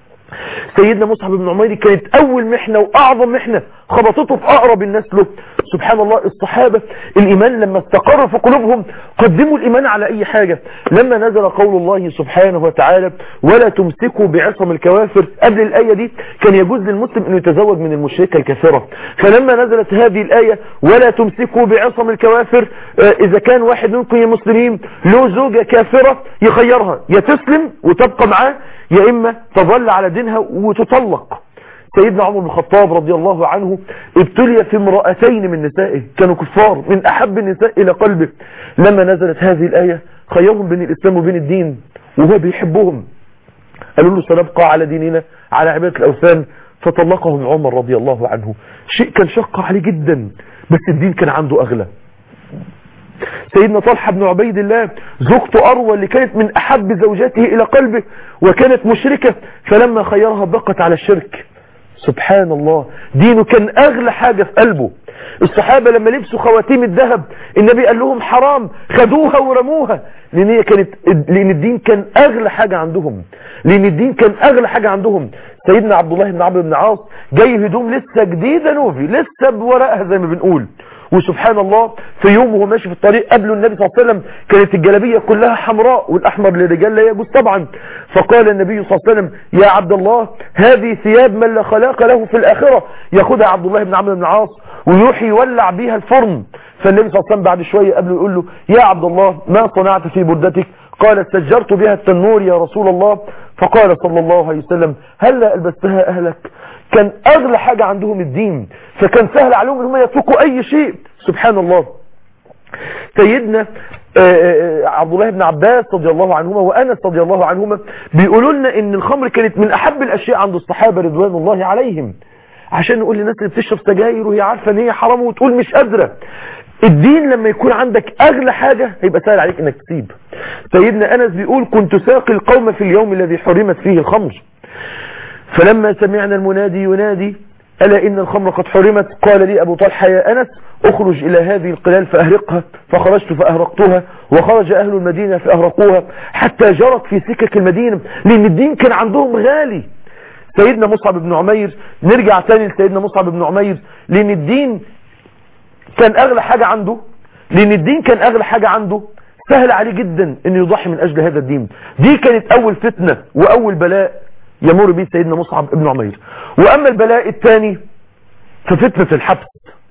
سيدنا مصعب بن عمير كانت اول محنة واعظم محنة خبطته في اقرب الناس له سبحان الله الصحابة الايمان لما استقر في قلوبهم قدموا الايمان على اي حاجة لما نزل قول الله سبحانه وتعالى ولا تمسكوا بعصم الكوافر قبل الاية دي كان يجوز للمسلم انه يتزوج من المشركة الكافرة فلما نزلت هذه الاية ولا تمسكوا بعصم الكوافر اذا كان واحد منكم يا مسلمين له زوجة كافرة يخيرها يا تسلم وتبقى معاه يا اما تظل على دينها وتطلق سيدنا عمر بن الخطاب رضي الله عنه ابتلي في امرأتين من نسائه كانوا كفار من احب النساء الى قلبه لما نزلت هذه الاية خيرهم بين الاسلام وبين الدين وهو بيحبهم قالوا له سنبقى على ديننا على عبادة الاوثان فطلقهم عمر رضي الله عنه شيء كان شق عليه جدا بس الدين كان عنده اغلى سيدنا طلحة بن عبيد الله زوجته أروى اللي كانت من أحب زوجاته إلى قلبه وكانت مشركة فلما خيرها بقت على الشرك سبحان الله دينه كان أغلى حاجة في قلبه الصحابة لما لبسوا خواتيم الذهب النبي قال لهم حرام خدوها ورموها لأن هي كانت لأن الدين كان أغلى حاجة عندهم لأن الدين كان أغلى حاجة عندهم سيدنا عبد الله بن عمرو بن عاص جاي هدوم لسه جديدة نوفي لسه بورقها زي ما بنقول وسبحان الله في يوم وهو ماشي في الطريق قبله النبي صلى الله عليه وسلم كانت الجلابية كلها حمراء والأحمر للرجال لا يجوز طبعا فقال النبي صلى الله عليه وسلم يا عبد الله هذه ثياب من لا خلاق له في الآخرة ياخدها عبد الله بن عمرو بن العاص ويروح يولع بيها الفرن فالنبي صلى الله عليه وسلم بعد شوية قبله يقول له يا عبد الله ما صنعت في بردتك قال سجرت بها التنور يا رسول الله فقال صلى الله عليه وسلم هل ألبستها أهلك كان أغلى حاجة عندهم الدين فكان سهل عليهم أنهم يتركوا أي شيء سبحان الله سيدنا عبد الله بن عباس رضي الله عنهما وأنس رضي الله عنهما بيقولوا لنا ان الخمر كانت من أحب الأشياء عند الصحابة رضوان الله عليهم عشان نقول للناس اللي بتشرب سجاير وهي عارفة ان هي حرام وتقول مش قادرة الدين لما يكون عندك اغلى حاجة هيبقى سهل عليك انك تسيب سيدنا انس بيقول كنت ساقي القوم في اليوم الذي حرمت فيه الخمر فلما سمعنا المنادي ينادي ألا إن الخمر قد حرمت قال لي أبو طلحة يا أنس اخرج إلى هذه القلال فأهرقها فخرجت فأهرقتها وخرج أهل المدينة فأهرقوها حتى جرت في سكك المدينة لأن الدين كان عندهم غالي سيدنا مصعب بن عمير نرجع تاني لسيدنا مصعب بن عمير لأن الدين كان أغلى حاجة عنده لأن الدين كان أغلى حاجة عنده سهل عليه جدا أن يضحي من أجل هذا الدين دي كانت أول فتنة وأول بلاء يمر به سيدنا مصعب بن عمير وأما البلاء الثاني ففتنة الحبس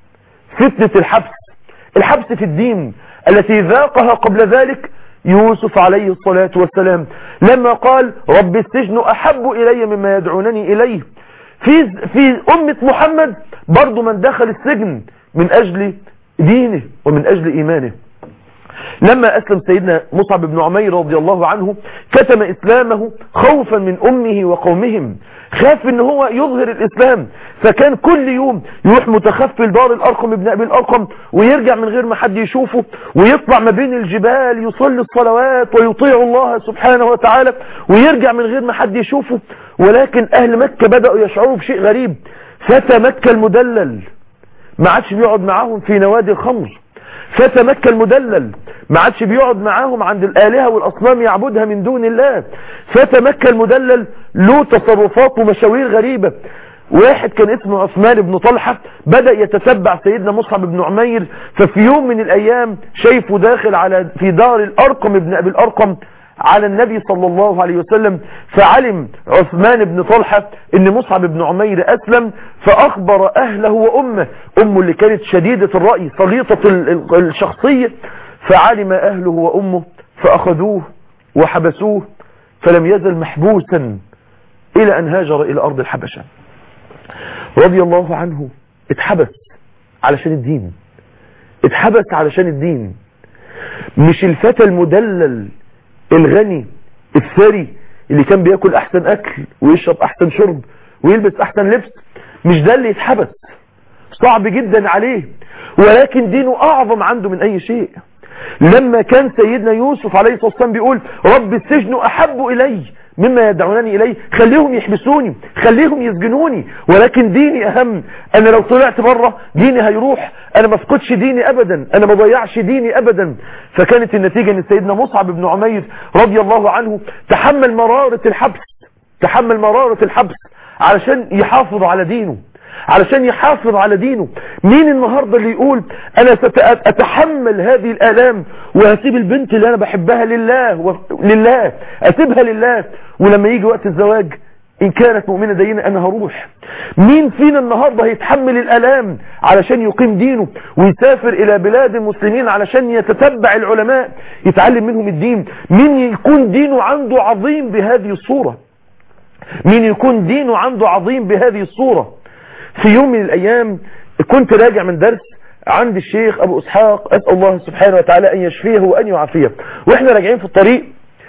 فتنة الحبس الحبس في الدين التي ذاقها قبل ذلك يوسف عليه الصلاة والسلام لما قال رب السجن أحب إلي مما يدعونني إليه في, في أمة محمد برضو من دخل السجن من أجل دينه ومن أجل إيمانه لما أسلم سيدنا مصعب بن عمير رضي الله عنه كتم إسلامه خوفا من أمه وقومهم خاف ان هو يظهر الإسلام فكان كل يوم يروح متخفي لدار الأرقم ابن أبي الأرقم ويرجع من غير ما حد يشوفه ويطلع ما بين الجبال يصلي الصلوات ويطيع الله سبحانه وتعالى ويرجع من غير ما حد يشوفه ولكن أهل مكة بدأوا يشعروا بشيء غريب فتى مكة المدلل ما عادش بيقعد معاهم في نوادي الخمر فتى مكة المدلل ما عادش بيقعد معاهم عند الآلهة والأصنام يعبدها من دون الله فتى مكة المدلل له تصرفات ومشاوير غريبة واحد كان اسمه عثمان بن طلحة بدأ يتتبع سيدنا مصعب بن عمير ففي يوم من الأيام شايفه داخل على في دار الأرقم ابن أبي الأرقم على النبي صلى الله عليه وسلم فعلم عثمان بن طلحة ان مصعب بن عمير اسلم فاخبر اهله وامه امه اللي كانت شديدة الرأي سليطة الشخصية فعلم اهله وامه فاخذوه وحبسوه فلم يزل محبوسا الى ان هاجر الى ارض الحبشة رضي الله عنه اتحبس علشان الدين اتحبس علشان الدين مش الفتى المدلل الغني الثري اللي كان بياكل احسن اكل ويشرب احسن شرب ويلبس احسن لبس مش ده اللي يتحبس صعب جدا عليه ولكن دينه اعظم عنده من اي شيء لما كان سيدنا يوسف عليه الصلاة والسلام بيقول رب السجن احب الي مما يدعونني اليه خليهم يحبسوني خليهم يسجنوني ولكن ديني اهم انا لو طلعت بره ديني هيروح انا ما افقدش ديني ابدا انا ما ضيعش ديني ابدا فكانت النتيجة ان سيدنا مصعب بن عمير رضي الله عنه تحمل مرارة الحبس تحمل مرارة الحبس علشان يحافظ على دينه علشان يحافظ على دينه مين النهاردة اللي يقول انا سأتحمل هذه الالام وهسيب البنت اللي انا بحبها لله و... لله اسيبها لله ولما يجي وقت الزواج ان كانت مؤمنة دينة انا هروح مين فينا النهاردة هيتحمل الالام علشان يقيم دينه ويسافر الى بلاد المسلمين علشان يتتبع العلماء يتعلم منهم الدين مين يكون دينه عنده عظيم بهذه الصورة مين يكون دينه عنده عظيم بهذه الصورة في يوم من الايام كنت راجع من درس عند الشيخ ابو اسحاق اسال الله سبحانه وتعالى ان يشفيه وان يعافيه واحنا راجعين في الطريق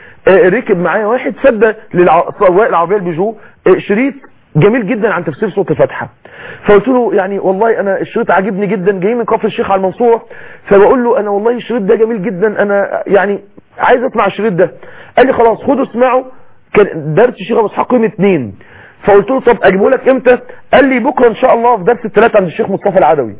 ركب معايا واحد سد للسواق العربيه البيجو شريط جميل جدا عن تفسير سوره الفاتحه فقلت له يعني والله انا الشريط عاجبني جدا جاي من كفر الشيخ على المنصوره فبقول له انا والله الشريط ده جميل جدا انا يعني عايز اسمع الشريط ده قال لي خلاص خده اسمعه كان درس الشيخ ابو اسحاق يوم اثنين فقلت له طب اجيبه لك امتى قال لي بكره ان شاء الله في درس الثلاث عند الشيخ مصطفى العدوي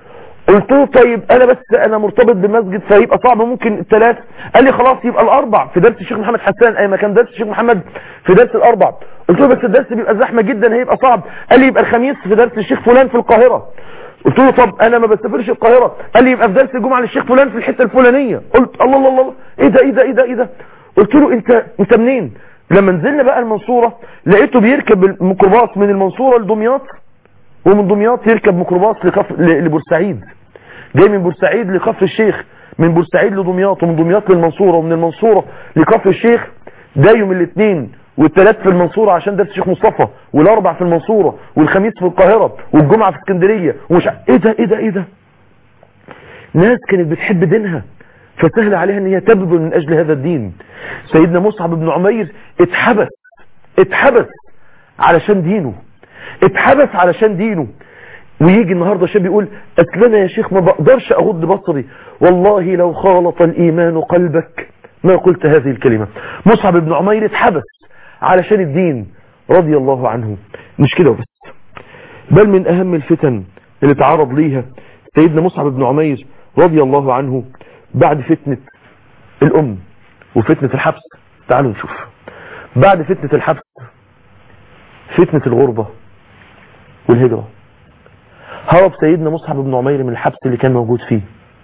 قلت له طيب انا بس انا مرتبط بمسجد فيبقى صعب ممكن الثلاث قال لي خلاص يبقى الاربع في درس الشيخ محمد حسان اي مكان درس الشيخ محمد في درس الاربع قلت له بس الدرس بيبقى زحمه جدا هيبقى صعب قال لي يبقى الخميس في درس الشيخ فلان في القاهره قلت له طب انا ما بسافرش القاهره قال لي يبقى في درس الجمعه للشيخ فلان في الحته الفلانيه قلت الله الله الله ايه ده ايه ده ايه ده ايه ده قلت له انت انت منين لما نزلنا بقى المنصورة لقيته بيركب الميكروباص من المنصورة لدمياط ومن دمياط يركب ميكروباص لكفر لبورسعيد جاي من بورسعيد لكفر الشيخ من بورسعيد لدمياط ومن دمياط للمنصورة ومن المنصورة لكفر الشيخ ده يوم الاثنين والثلاث في المنصورة عشان درس الشيخ مصطفى والاربع في المنصورة والخميس في القاهرة والجمعة في اسكندرية ومش ايه ده ايه ده ايه ده ناس كانت بتحب دينها فسهل عليها ان هي تبذل من اجل هذا الدين سيدنا مصعب بن عمير اتحبس اتحبس علشان دينه اتحبس علشان دينه ويجي النهاردة شاب يقول أسلنا يا شيخ ما بقدرش أغض بصري والله لو خالط الإيمان قلبك ما قلت هذه الكلمة مصعب بن عمير اتحبس علشان الدين رضي الله عنه مش كده وبس بل من أهم الفتن اللي تعرض ليها سيدنا مصعب بن عمير رضي الله عنه بعد فتنة الأم وفتنة الحبس تعالوا نشوف بعد فتنة الحبس فتنة الغربة والهجرة هرب سيدنا مصعب بن عمير من الحبس اللي كان موجود فيه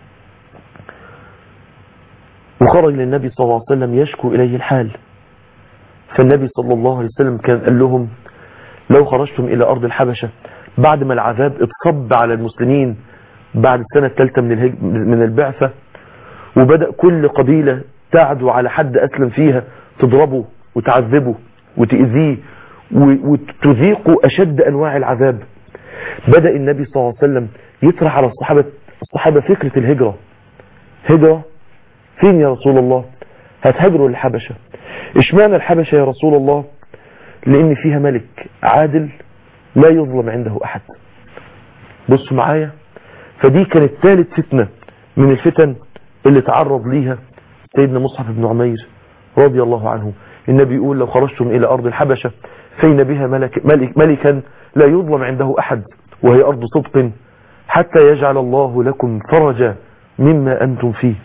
وخرج للنبي صلى الله عليه وسلم يشكو إليه الحال فالنبي صلى الله عليه وسلم كان قال لهم لو خرجتم إلى أرض الحبشة بعد ما العذاب اتصب على المسلمين بعد السنة الثالثة من, الهج... من البعثة وبدأ كل قبيلة تعدو على حد أسلم فيها تضربه وتعذبه وتأذيه وتذيقه أشد أنواع العذاب بدأ النبي صلى الله عليه وسلم يطرح على الصحابة, الصحابة فكرة الهجرة هجرة فين يا رسول الله هتهاجروا للحبشة اشمعنى الحبشة يا رسول الله لان فيها ملك عادل لا يظلم عنده احد بصوا معايا فدي كانت ثالث فتنة من الفتن اللي تعرض ليها سيدنا مصعب بن عمير رضي الله عنه النبي يقول لو خرجتم الى ارض الحبشة فين بها ملك ملك ملكا لا يظلم عنده احد وهي ارض صدق حتى يجعل الله لكم فرجا مما انتم فيه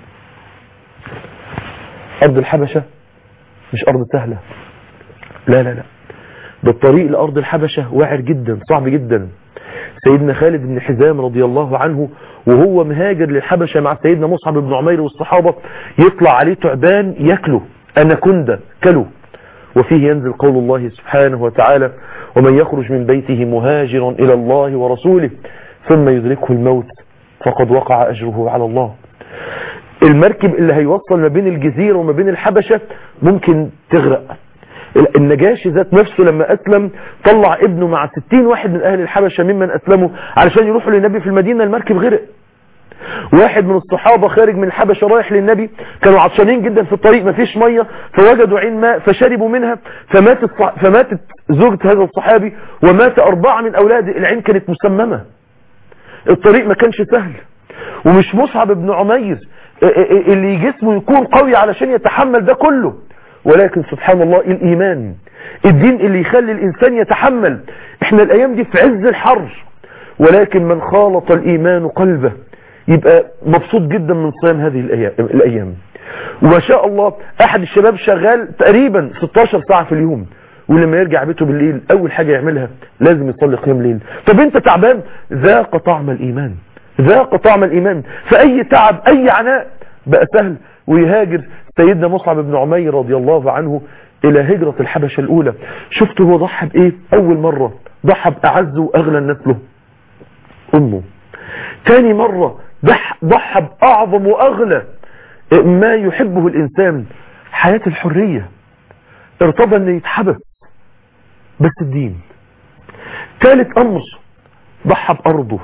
أرض الحبشة مش أرض سهلة لا لا لا ده الطريق لأرض الحبشة واعر جدا صعب جدا سيدنا خالد بن حزام رضي الله عنه وهو مهاجر للحبشة مع سيدنا مصعب بن عمير والصحابة يطلع عليه تعبان يكله أناكوندا كله وفيه ينزل قول الله سبحانه وتعالى ومن يخرج من بيته مهاجرا إلى الله ورسوله ثم يدركه الموت فقد وقع أجره على الله المركب اللي هيوصل ما بين الجزيرة وما بين الحبشة ممكن تغرق النجاشي ذات نفسه لما أسلم طلع ابنه مع 60 واحد من أهل الحبشة ممن أسلموا علشان يروحوا للنبي في المدينة المركب غرق واحد من الصحابة خارج من الحبشة رايح للنبي كانوا عطشانين جدا في الطريق مفيش مية فوجدوا عين ماء فشربوا منها فمات الصح... فماتت زوجة هذا الصحابي ومات أربعة من أولاده العين كانت مسممة الطريق ما كانش سهل ومش مصعب بن عمير اللي جسمه يكون قوي علشان يتحمل ده كله ولكن سبحان الله الإيمان الدين اللي يخلي الإنسان يتحمل احنا الأيام دي في عز الحر ولكن من خالط الإيمان قلبه يبقى مبسوط جدا من صيام هذه الأيام وما شاء الله أحد الشباب شغال تقريبا 16 ساعة في اليوم ولما يرجع بيته بالليل أول حاجة يعملها لازم يصلي قيام ليل طب انت تعبان ذاق طعم الإيمان ذاق طعم الإيمان فأي تعب أي عناء بقى سهل ويهاجر سيدنا مصعب بن عمير رضي الله عنه إلى هجرة الحبشة الأولى شفت هو ضحى بإيه أول مرة ضحى بأعز وأغلى الناس له أمه تاني مرة ضحى بأعظم وأغلى ما يحبه الإنسان حياة الحرية ارتضى أن يتحبس بس الدين ثالث أمر ضحى بأرضه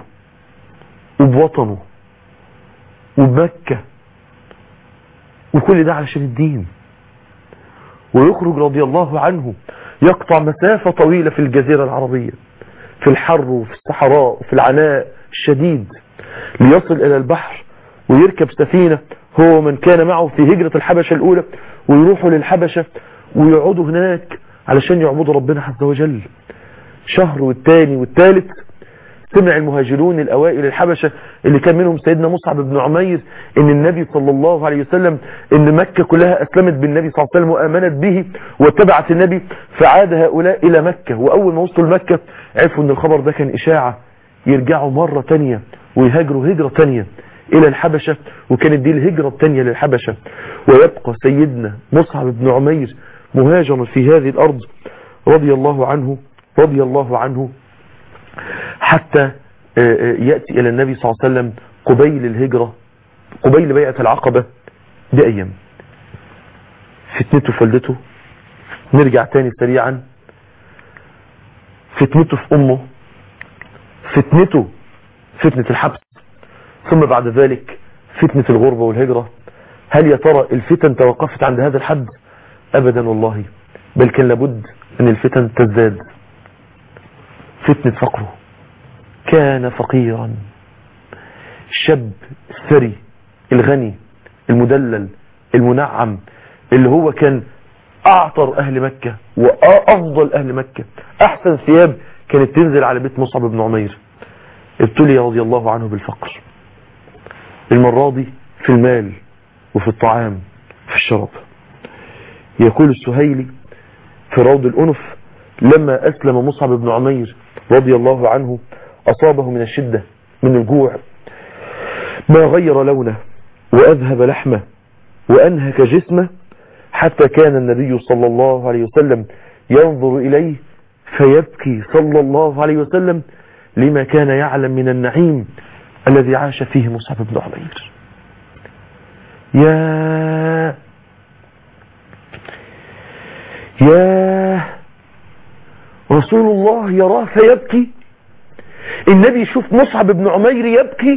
وبوطنه وبمكة وكل ده علشان الدين ويخرج رضي الله عنه يقطع مسافة طويلة في الجزيرة العربية في الحر وفي الصحراء وفي العناء الشديد ليصل إلى البحر ويركب سفينة هو من كان معه في هجرة الحبشة الأولى ويروحوا للحبشة ويقعدوا هناك علشان يعبدوا ربنا عز وجل شهر والتاني والتالت سمع المهاجرون الأوائل الحبشة اللي كان منهم سيدنا مصعب بن عمير ان النبي صلى الله عليه وسلم ان مكة كلها أسلمت بالنبي صلى الله عليه وسلم وآمنت به واتبعت النبي فعاد هؤلاء إلى مكة وأول ما وصلوا لمكة عرفوا ان الخبر ده كان إشاعة يرجعوا مرة تانية ويهاجروا هجرة تانية إلى الحبشة وكانت دي الهجرة التانية للحبشة ويبقى سيدنا مصعب بن عمير مهاجرا في هذه الأرض رضي الله عنه رضي الله عنه حتى يأتي إلى النبي صلى الله عليه وسلم قبيل الهجرة قبيل بيعة العقبة بأيام فتنته فلدته نرجع تاني سريعا فتنته في أمه فتنته فتنة الحبس ثم بعد ذلك فتنة الغربة والهجرة هل يا ترى الفتن توقفت عند هذا الحد أبدا والله بل كان لابد أن الفتن تزداد فتنة فقره كان فقيرا الشاب الثري الغني المدلل المنعم اللي هو كان اعطر اهل مكة وافضل اهل مكة احسن ثياب كانت تنزل على بيت مصعب بن عمير ابتلي رضي الله عنه بالفقر المرة دي في المال وفي الطعام في الشراب يقول السهيلي في روض الأنف لما أسلم مصعب بن عمير رضي الله عنه أصابه من الشدة من الجوع ما غير لونه وأذهب لحمه وأنهك جسمه حتى كان النبي صلى الله عليه وسلم ينظر إليه فيبكي صلى الله عليه وسلم لما كان يعلم من النعيم الذي عاش فيه مصعب بن عمير يا يا رسول الله يراه فيبكي النبي يشوف مصعب بن عمير يبكي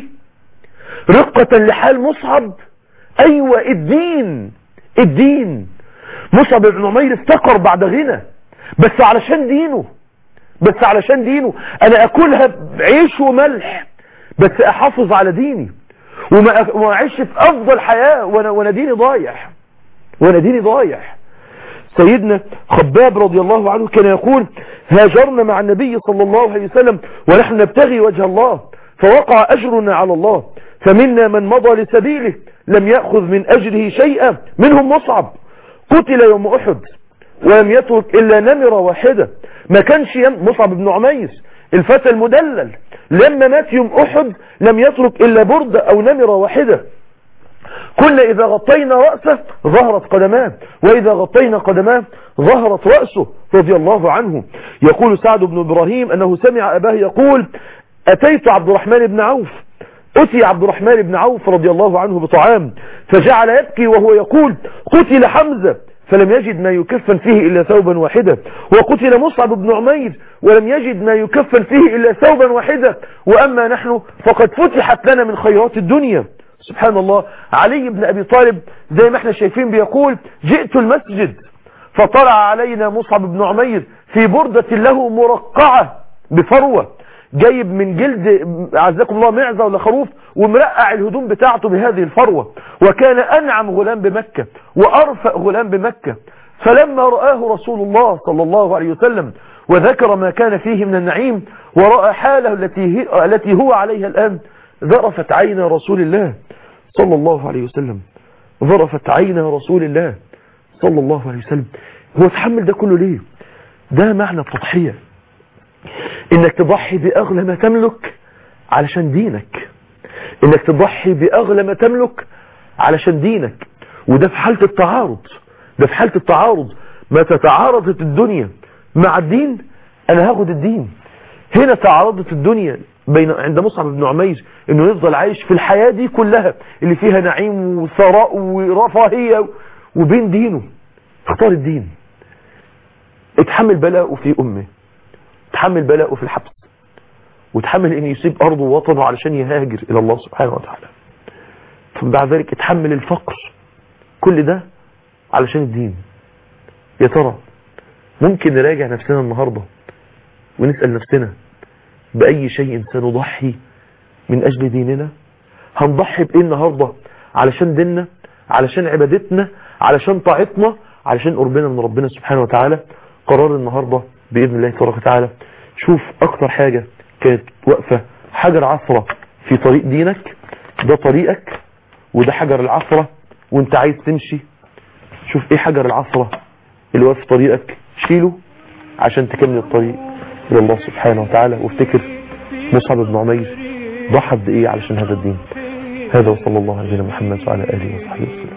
رقة لحال مصعب ايوه الدين الدين مصعب بن عمير افتقر بعد غنى بس علشان دينه بس علشان دينه انا اكلها بعيش وملح بس احافظ على ديني وما وما اعيش في افضل حياة وانا وانا ديني ضايع وانا ديني ضايع سيدنا خباب رضي الله عنه كان يقول هاجرنا مع النبي صلى الله عليه وسلم ونحن نبتغي وجه الله فوقع أجرنا على الله فمنا من مضى لسبيله لم يأخذ من أجره شيئا منهم مصعب قتل يوم أحد ولم يترك إلا نمرة واحدة ما كانش يم مصعب بن عميس الفتى المدلل لما مات يوم أحد لم يترك إلا بردة أو نمرة واحدة كنا إذا غطينا رأسه ظهرت قدماه وإذا غطينا قدماه ظهرت رأسه رضي الله عنه يقول سعد بن إبراهيم أنه سمع أباه يقول أتيت عبد الرحمن بن عوف أتي عبد الرحمن بن عوف رضي الله عنه بطعام فجعل يبكي وهو يقول قتل حمزة فلم يجد ما يكفن فيه إلا ثوبا واحدا وقتل مصعب بن عمير ولم يجد ما يكفن فيه إلا ثوبا واحدا وأما نحن فقد فتحت لنا من خيرات الدنيا سبحان الله علي بن أبي طالب زي ما احنا شايفين بيقول جئت المسجد فطلع علينا مصعب بن عمير في بردة له مرقعة بفروة جايب من جلد عزكم الله معزة ولا خروف ومرقع الهدوم بتاعته بهذه الفروة وكان أنعم غلام بمكة وأرفأ غلام بمكة فلما رآه رسول الله صلى الله عليه وسلم وذكر ما كان فيه من النعيم ورأى حاله التي, هي التي هو عليها الآن ذرفت عين رسول الله صلى الله عليه وسلم ذرفت عين رسول الله صلى الله عليه وسلم هو تحمل ده كله ليه ده معنى التضحية انك تضحي باغلى ما تملك علشان دينك انك تضحي باغلى ما تملك علشان دينك وده في حالة التعارض ده في حالة التعارض ما تتعارضت الدنيا مع الدين انا هاخد الدين هنا تعارضت الدنيا بين عند مصعب بن عمير انه يفضل عايش في الحياة دي كلها اللي فيها نعيم وثراء ورفاهية وبين دينه اختار الدين اتحمل بلاءه في امه اتحمل بلاءه في الحبس وتحمل ان يسيب ارضه ووطنه علشان يهاجر الى الله سبحانه وتعالى ثم بعد ذلك اتحمل الفقر كل ده علشان الدين يا ترى ممكن نراجع نفسنا النهاردة ونسأل نفسنا بأي شيء سنضحي من أجل ديننا هنضحي بإيه النهاردة علشان ديننا علشان عبادتنا علشان طاعتنا علشان قربنا من ربنا سبحانه وتعالى قرار النهاردة بإذن الله تبارك وتعالى شوف أكتر حاجة كانت واقفة حجر عثرة في طريق دينك ده طريقك وده حجر العثرة وانت عايز تمشي شوف ايه حجر العثرة اللي واقف في طريقك شيله عشان تكمل الطريق الى الله سبحانه وتعالى وافتكر مصعب بن عمير ضحى بايه علشان هذا الدين هذا وصلى الله على نبينا محمد وعلى اله وصحبه وسلم